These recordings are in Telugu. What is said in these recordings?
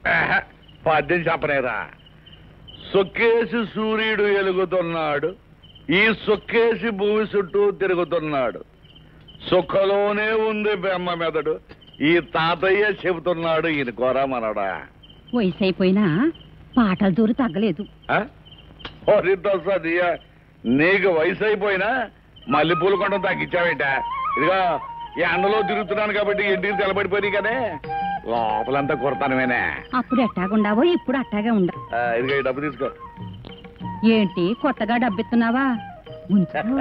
ఆహా, పద్యం చెప్పనేరా సొక్కేసి సూర్యుడు ఎలుగుతున్నాడు ఈ సొక్కేసి భూమి చుట్టూ తిరుగుతున్నాడు సుఖలోనే ఉంది బెమ్మ మెదడు ఈ తాతయ్య చెబుతున్నాడు ఈయన కోరా మనడా వయసు అయిపోయినా పాటల జోరు తగ్గలేదు సదియా నీకు వయసు అయిపోయినా మల్లెపూల కొండం తగ్గించావేట ఇదిగా ఈ ఎండలో తిరుగుతున్నాను కాబట్టి ఇంటికి తెలబడిపోయి కదే లోపలంతా కొడతానమేనే అప్పుడు ఎట్టాగుండావో ఇప్పుడు అట్టాగే ఉండ ఆ, ఇదిగో ఈ డబ్బు తీసుకో ఏంటి కొత్తగా డబ్బిస్తున్నావా ఉంచు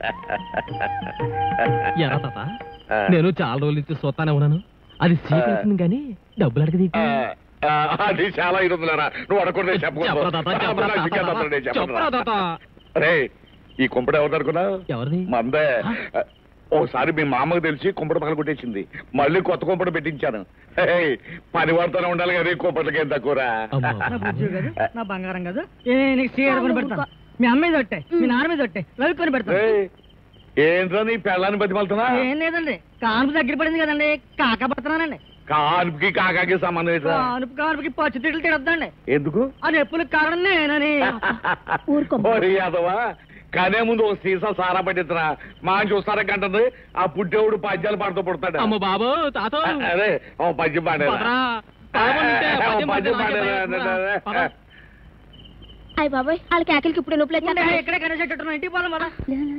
ఎరా తాత ఆ. నేను చాలా రోజుల నుంచి చూస్తానే ఉన్నాను అది సీక్రెట్ గానీ డబ్బులు అడగది ఆ, ఆ, అది చాలా ఇరుదులేరా నువ్వు అడగకూడదే చెప్పరా తాత, చెప్పరా తాత, చెప్పరా తాత. అరే ఈ కుంపడు ఎవరు అనుకున్నావు ఎవరిది మందే ఓసారి మీ మామకు తెలిసి కుంపడు పగల కొట్టేసింది మళ్ళీ కొత్త కుంపడు పెట్టించాను హే, పని వాడుతూనే ఉండాలి కదా ఈ కుంపటికి ఏం తక్కువరా అమ్మా. నా బుజ్జి కాదు నా బంగారం కాదు ఏ నీకు సీర కొని పెడతాను మీ అమ్మ మీద ఒట్టే మీ నాన్న మీద ఒట్టే రవి కొని పెడతాను ఏయ్, ఏంట్రా నీ పెళ్ళాన్ని బతిమలుతున్నా ఏం లేదండి కానుపు దగ్గర పడింది కదండి కాక పడుతున్నానండి కాన్పుకి కాకాకి సంబంధం ఏంట్రా కానుపు కానుపుకి పచ్చి తిట్లు తిడద్దండి ఎందుకు ఆ నొప్పులకు కారణం నేనని ఓరి యాదవా కనే ముందు ఒక సీసా సారా పట్టించరా మా చూస్తారా గంటది ఆ పుట్టేవుడు పద్యాలు పాడుతూ పుడతాడు అమ్మ బాబు తాత అదే ఓ పద్యం పాడేరా పదరా. పాడమంటే ఓ పద్యం పద్యం పాడితే నాకే పాడేరా భయం. పద. అయ్య బాబాయ్ వాళ్ళకి ఆకలికి ఇప్పుడు నొప్పులు అంటే వచ్చాయి ఇక్కడే కనేసేటట్టున్నా ఇంటికి పోదాం కదా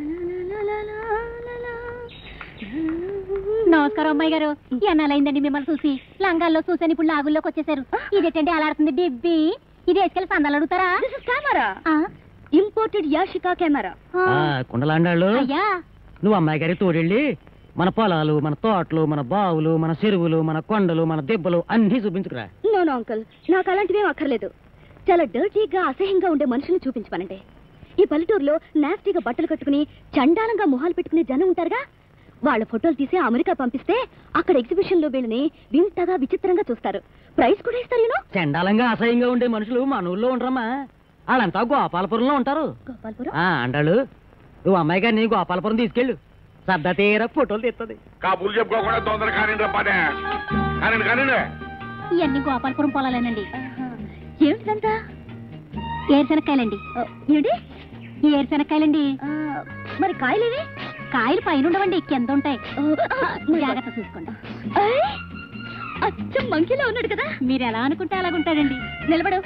నమస్కారం అమ్మాయి గారు ఎన్నాలైందండి మిమ్మల్ని చూసి లంగాల్లో చూసాను ఇప్పుడు లాగుల్లోకి వచ్చేసారు ఇదేంటండి అలా ఆడుతుంది డిబ్బి ఇది వేసుకెళ్ళి సందాలు అడుగుతారా కెమెరా ఇంపోర్టెడ్ యాషికా కెమెరా కుండలాండాళ్ళు అయ్యా నువ్వు అమ్మాయి గారి తోడెళ్ళి మన పొలాలు మన తోటలు మన బావులు మన చెరువులు మన కొండలు మన దెబ్బలు అన్ని చూపించుకురా నో నో అంకుల్ నాకు అలాంటివేం అక్కర్లేదు చాలా డర్టీగా అసహ్యంగా ఉండే మనుషుల్ని చూపించమనండి ఈ పల్లెటూరులో నాస్టీగా బట్టలు కట్టుకుని చండాలంగా మొహాలు పెట్టుకునే జనం ఉంటారుగా వాళ్ళ ఫోటోలు తీసి అమెరికా పంపిస్తే అక్కడ ఎగ్జిబిషన్ లో వీళ్ళని వింతగా విచిత్రంగా చూస్తారు ప్రైజ్ కూడా ఇస్తారు యూనో చండాలంగా అసహ్యంగా ఉండే మనుషులు మన ఊళ్ళో ఉండరమ్మా వాళ్ళంతా గోపాలపురంలో ఉంటారు గోపాల్పురం ఆ అండాళ్ళు నువ్వు అమ్మాయి గారిని గోపాలపురం తీసుకెళ్ళు సర్దా తీర ఫోటోలు తీస్తుంది కాపులు చెప్పుకోకుండా తొందర కానిండి పనే కానిండి కానిండి ఇవన్నీ గోపాలపురం పొలాలేనండి ఏమిటంతా ఏరుశనక్కాయలండి ఏంటి ఏరుశనక్కాయలండి మరి కాయలేవి కాయలు పైన ఉండవండి కింద ఉంటాయి జాగ్రత్త చూసుకోండి అచ్చం మంకీలో ఉన్నాడు కదా మీరు ఎలా అనుకుంటే అలాగుంటాడండి నిలబడు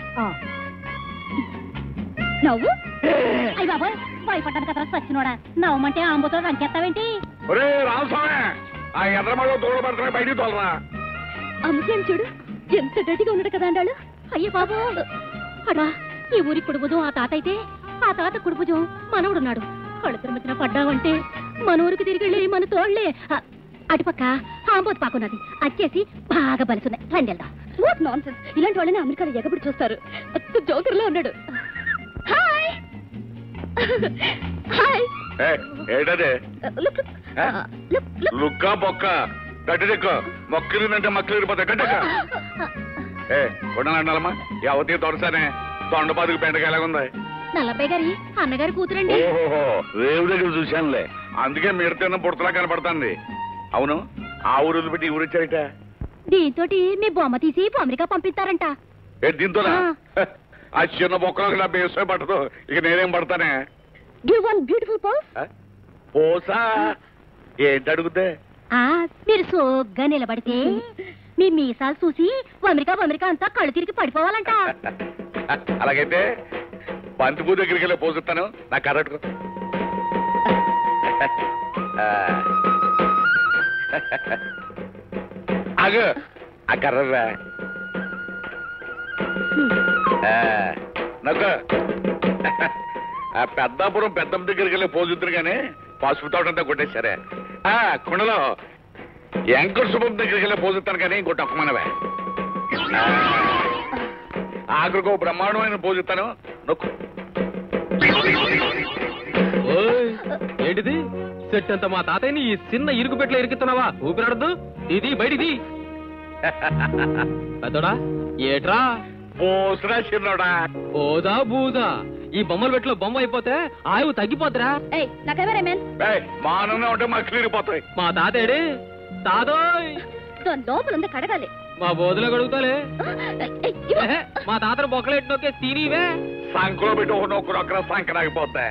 నవ్వు అయ్య బాబా భయపడ్డాను కదా సచ్చినోడా నవ్వమంటే ఆంబోతో రంకెత్తావేంటి ఒరే రామస్వామి ఆ ఎర్రమలో తోడబడుతున్నా బయటికి తోలరా అమ్మకేం చూడు ఎంత గట్టిగా ఉన్నాడు కదా అండాడు అయ్యో బాబు అడా ఈ ఊరి కుడుబుజం ఆ తాత అయితే ఆ తాత కుడుబుజం మనవడున్నాడు కళ్ళు మధ్యన పడ్డావంటే మన ఊరికి తిరిగి వెళ్ళి మన తోళ్లే ఆ, అటుపక్క ఆంబోతు పాకున్నది వచ్చేసి బాగా బలుసున్నాయి రండి వెళ్దాం వాట్ నాన్ ఇలాంటి వాళ్ళని అమెరికాలో ఎగబడి చూస్తారు జోకర్లో ఉన్నాడు హాయ్ హాయ్ ఏ, ఏంటది లుక్ ఆ? లుక్ లుక్ లుక్క బొక్క గడ్డిదిక్కు మొక్కలిందంటే మక్కలు ఇరిపోతాయి గడ్డక ఏ కొండలండాలమ్మా ఈ అవతీ తొడసానే తొండపాదుకు పెండక ఎలాగుంది నల్లబ్బాయి గారి అన్నగారి కూతురండి ఓహోహో రేవు దగ్గర చూశానులే అందుకే మీరు తిన్న పుడతలా కనపడుతుంది అవును ఆ ఊరు వదిలిపెట్టి ఈ ఊరు వచ్చారట దీంతో మీ బొమ్మ తీసి అమెరికా పంపిస్తారంట ఏ దీంతోనా ఆ. ఆ చిన్న బొక్కలకు నా బేసే పట్టదు ఇక నేనేం పడతానే గివ్ వన్ బ్యూటిఫుల్ పోస్ ఆ? పోసా ఏంటి అడుగుతే ఆ మీరు సోగ్గా నిలబడితే మీ మీసాలు చూసి అమెరికా అమెరికా అంతా కళ్ళు తిరిగి పడిపోవాలంట అలాగైతే బంతిపూ దగ్గరికి వెళ్ళి పోసిస్తాను నా కరెక్ట్ అగు ఆ కర్రరా నొక్క ఆ పెద్దాపురం పెద్దమ్మ దగ్గరికి వెళ్ళి పోజుతురు కానీ పసుపు తోటంతా కొట్టేశారే ఆ కుండలో ఎంకర్ శుభం దగ్గరికి వెళ్ళి పోజుతాను కానీ ఇంకోటి ఒక్కమనవే ఆఖరికి ఓ బ్రహ్మాండమైన పోజుతాను నొక్కు ఓయ్, ఏంటిది సెట్ అంత మా తాతయ్యని ఈ చిన్న ఇరుకు పెట్లో ఇరుకుతున్నావా ఊపిరాడద్దు ఇది బయటిది పెద్దోడా ఏట్రా పోసురా చిన్నోడా ఓదా బూదా ఈ బొమ్మల పెట్లో బొమ్మ అయిపోతే ఆయువు తగ్గిపోద్దిరా ఏయ్ నాకెవరే మెన్ ఏయ్, మానంగా ఉంటే మక్కలు ఇరిగిపోతాయి మా తాతేడి తాతోయ్ దాని లోపల ఉంది కడగాలి మా బోధలో గడుగుతాలే ఏయ్, మా తాతను బొక్కలెట్టి నొక్కే తినివే సంకలో పెట్టి ఒక నొక్కరు అక్కడ సంకరాగిపోతా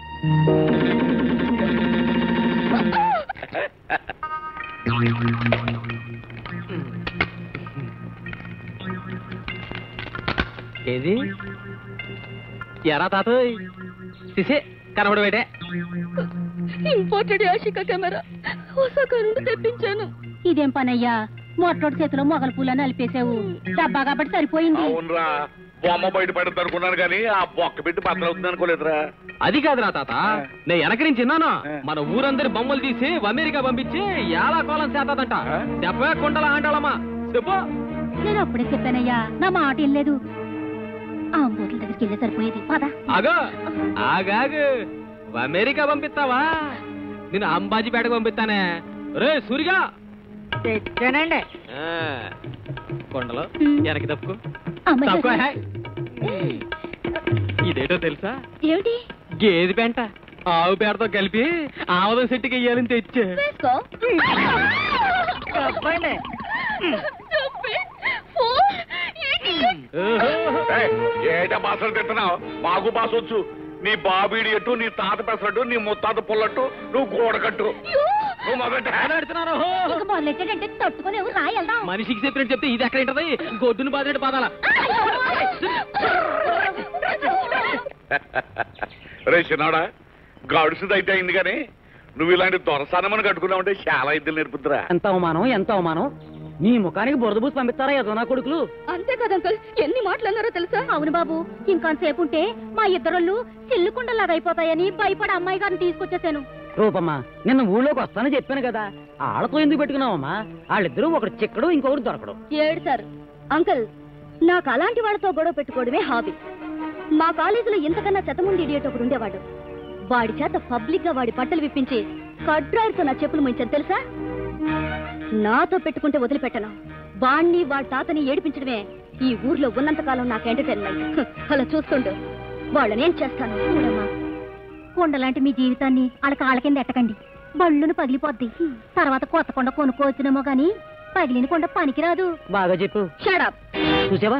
ఏది ఎరా తాతోయ్ సిసే కనబడబెట్టే ఇంపోర్టెడ్ యాషిక కెమెరా ఒసాకా నుండి తెప్పించాను ఇదేం పనయ్యా మొట్టోటి చేతిలో మొగల పూలని అలిపేసావు డబ్బా కాబట్టి సరిపోయింది అవునరా బొమ్మ బయట పెడతా అనుకున్నాను కానీ ఆ బొక్క పెట్టి బద్దలవుతుంది అనుకోలేదురా అది కాదురా తాత నేను వెనక నుంచి విన్నాను ఆ. మన ఊరందరి బొమ్మలు తీసి అమెరికా పంపించి ఎలా కోలం చేతాదంట ఆ? చెప్పే కుండల ఆంటాళమ్మా చెప్పు నేను అప్పుడే చెప్పానయ్యా నా మాట ఏం లేదు ఆ బోట్ల దగ్గరికి వెళ్ళే సరిపోయేది పదా అగో ఆగాగు అమెరికా పంపిస్తావా నేను అంబాజీపేటకు పంపిస్తానే రే సూరిగా తెచ్చానండి ఆ, కొండలో వెనక్కి తప్పుకో అమ్మాయి తప్పుకో గారు. హే. ఇదేటో తెలుసా ఏమిటి గేదె పెంట ఆవు పేడతో కలిపి ఆవదం సెట్టుకి వెయ్యాలని తెచ్చా వేసుకో తప్పండి చెప్పే. ఫోన్. ఏంటి? ఏయ్, ఏటా బాసలు తింటున్నావు మాకు బాస వచ్చు నీ బాబీడి ఎట్టు నీ తాత పెసరట్టు నీ ముత్తాత పుల్లట్టు నువ్వు గోడకట్టు నువ్వు మొదట ఇక మొదలెట్టాడంటే తట్టుకుని ఎవరు రాయి వెళ్దాం మనిషికి చెప్పినట్టు చెప్తే ఇది ఎక్కడ ఉంటది గొడ్డును బాధినట్టు పదాల రే చిన్నాడా గడుసుదైతే అయింది కానీ నువ్వు ఇలాంటి దొరసానమని కట్టుకున్నావంటే చాలా ఇద్దరు నేర్పుతురా ఎంత అవమానం ఎంత అవమానం నీ ముఖానికి బురద పూసి పంపిస్తారా ఏదో నా కొడుకులు అంతే కదా అంకల్ ఎన్ని మాటలు అన్నారో తెలుసా అవును బాబు ఇంకొంతసేపు ఉంటే మా ఇద్దరుళ్ళు సిల్లుకుండలాగా అయిపోతాయని భయపడి అమ్మాయి గారిని తీసుకొచ్చేసాను రూపమ్మా నిన్న ఊళ్ళోకి వస్తానని చెప్పాను కదా ఆళ్ళతో ఎందుకు పెట్టుకున్నావమ్మా వాళ్ళిద్దరూ ఒకడు చిక్కడు ఇంకొకడు దొరకడు ఏడు సార్ అంకల్ నాకు అలాంటి వాళ్ళతో గొడవ పెట్టుకోవడమే హాబీ మా కాలేజీలో ఇంతకన్నా చెత్తముండి ఇడియట్ ఒకడు ఉండేవాడు వాడి చేత పబ్లిక్ గా వాడి బట్టలు విప్పించి కడ్రాయితో నా చెప్పులు ముంచాను తెలుసా నాతో పెట్టుకుంటే వదిలిపెట్టను వాణ్ణి వాడి తాతని ఏడిపించడమే ఈ ఊర్లో ఉన్నంతకాలం నాకు ఎంటర్టైన్మెంట్ హ్, అలా చూస్తుండు వాళ్ళనేం చేస్తాను చూడమ్మా కొండలాంటి మీ జీవితాన్ని వాళ్ళ కాళ్ళ కింద ఎట్టకండి బళ్ళును పగిలిపోద్ది తర్వాత కొత్త కొండ కొనుక్కోవచ్చునేమో గాని పగిలిన కొండ పనికిరాదు బాగా చెప్పు షడప్ చూసావా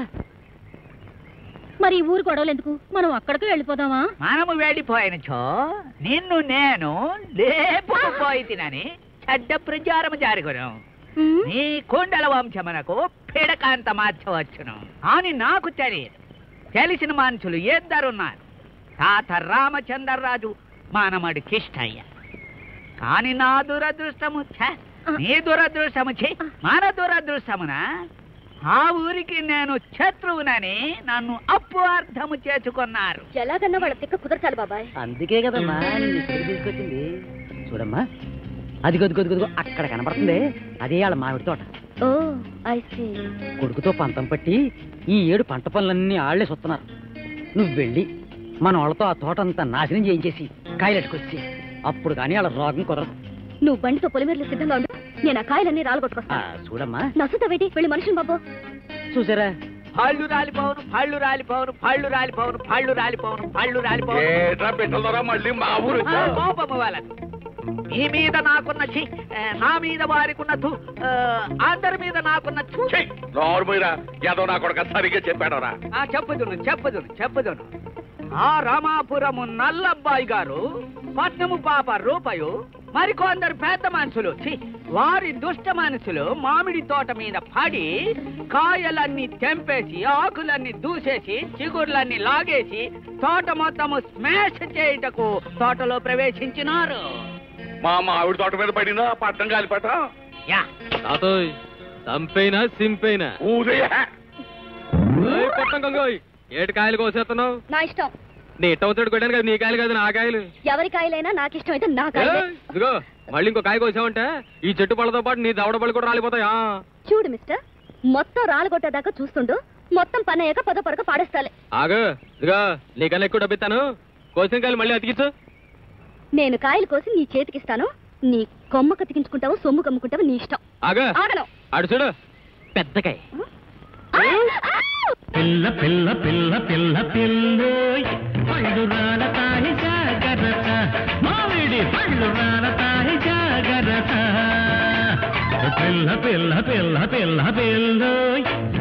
మరి ఈ ఊరు గొడవలు ఎందుకు మనం అక్కడికి వెళ్ళిపోదామా మనము వెళ్ళిపోయినచో నిన్ను నేను లేపుకుపోయి తినని చెడ్డ ప్రచారము జారుగును ఉమ్, నీ కుండల వంశమునకు పిడకాంత మార్చవచ్చును అని నాకు తెలియదు తెలిసిన మనుషులు ఇద్దరున్నారు తాత రామచంద్రరాజు మానమడు కిష్టయ్య కాని నా దురదృష్టము ఛ, నీ దురదృష్టము ఛీ, మన దురదృష్టమున ఆ ఊరికి నేను శత్రువునని నన్ను అప్పు అర్థము చేసుకున్నారు ఎలాగన్నా వాళ్ళ తిక్క కుదరచాలి బాబాయ్ అందుకే కదమ్మా నిన్ను ఇక్కడికి తీసుకొచ్చింది చూడమ్మా అది గది గది గదిగో అక్కడ కనబడుతుంది అదే వాళ్ళ మామిడి తోట ఓ ఐ సీ కొడుకుతో పంతం పట్టి ఈ ఏడు పంట పనులన్నీ ఆళ్లే సుస్తున్నారు నువ్వు వెళ్ళి మన వాళ్ళతో ఆ తోట అంతా నాశనం చేయించేసి కాయలెట్టుకొచ్చి అప్పుడు కానీ వాళ్ళ రోగం కుదరదు నువ్వు బండితో పొలిమేరలు సిద్ధంగా ఉండు నేను ఆ కాయలన్నీ ఆ, రాలగొట్టుకొస్తా చూడమ్మా నసుతావేటి వెళ్ళి మనుషులు బాబు చూసారా పళ్ళు రాలిపోవును పళ్ళు రాలిపోవును పళ్ళు రాలిపోవును పళ్ళు రాలిపోవును పళ్ళు రాలిపోవును ఏట్రా పెట్టల ద్వారా మళ్ళీ మా ఊరు ఆ, కోపము వలన నీ మీద నాకున్న ఛీ, ఆ, నా మీద వారికున్న ధు, ఆ, అందరి మీద నాకున్న ధు. నోరుమీరా ఏదో నా కొడుక సరిగ్గా చెప్పాడరా ఆ చెప్పుదును చెప్పుదును చెప్పుదును ఆ రామాపురము నల్లబ్బాయి గారు పట్నము పాప రూపయు మరికొందరు పెద్ద మనుషులు ఛీ, వారి దుష్ట మనుషులు మామిడి తోట మీద పడి కాయలన్నీ తెంపేసి ఆకులన్నీ దూసేసి చిగుర్లన్నీ లాగేసి తోట మొత్తము స్మాష్ చేయుటకు తోటలో ప్రవేశించినారు మా మామిడి తోట మీద పడిందా పట్టం కాలిపట యా తాతోయ్ చంపైనా సింపైనా ఊదయ్య ఓయ్ పొట్టం గంగోయ్ ఏటి కాయలు కోసేస్తున్నావు నా ఇష్టం నీ ఇట్ట వచ్చాడు కొట్టాను కదా నీ కాయలు కాదు నా కాయలు ఎవరి కాయలైనా నాకు ఇష్టం అయితే నా కాయలే ఏయ్, ఇదిగో మళ్ళీ ఇంకో కాయ కోసావంటే ఈ చెట్టు పళ్ళతో పాటు నీ దవడ పళ్ళు కూడా రాలిపోతాయా చూడు మిస్టర్ మొత్తం రాలగొట్టేదాకా చూస్తుండు మొత్తం పని అయ్యాక పదో పడక పాడేస్తాలే ఆగు ఇదిగో నీకన్నా ఎక్కువ డబ్బిస్తాను కోసిన కాయలు మళ్ళీ అతికిచ్చు నేను కాయలు కోసి నీ చేతికిస్తాను నీ కొమ్మ కతికించుకుంటావు సొమ్ము కమ్ముకుంటావు నీ ఇష్టం ఆగు ఆగను అడు చూడు పెద్దకాయ ఆ! పిల్ల పిల్ల పిల్ల పిల్ల పిల్లు పళ్ళు రాలతాయి జాగరత మామిడి పళ్ళు రాలతాయి జాగరత పిల్ల పిల్ల పిల్ల పిల్ల పిల్లు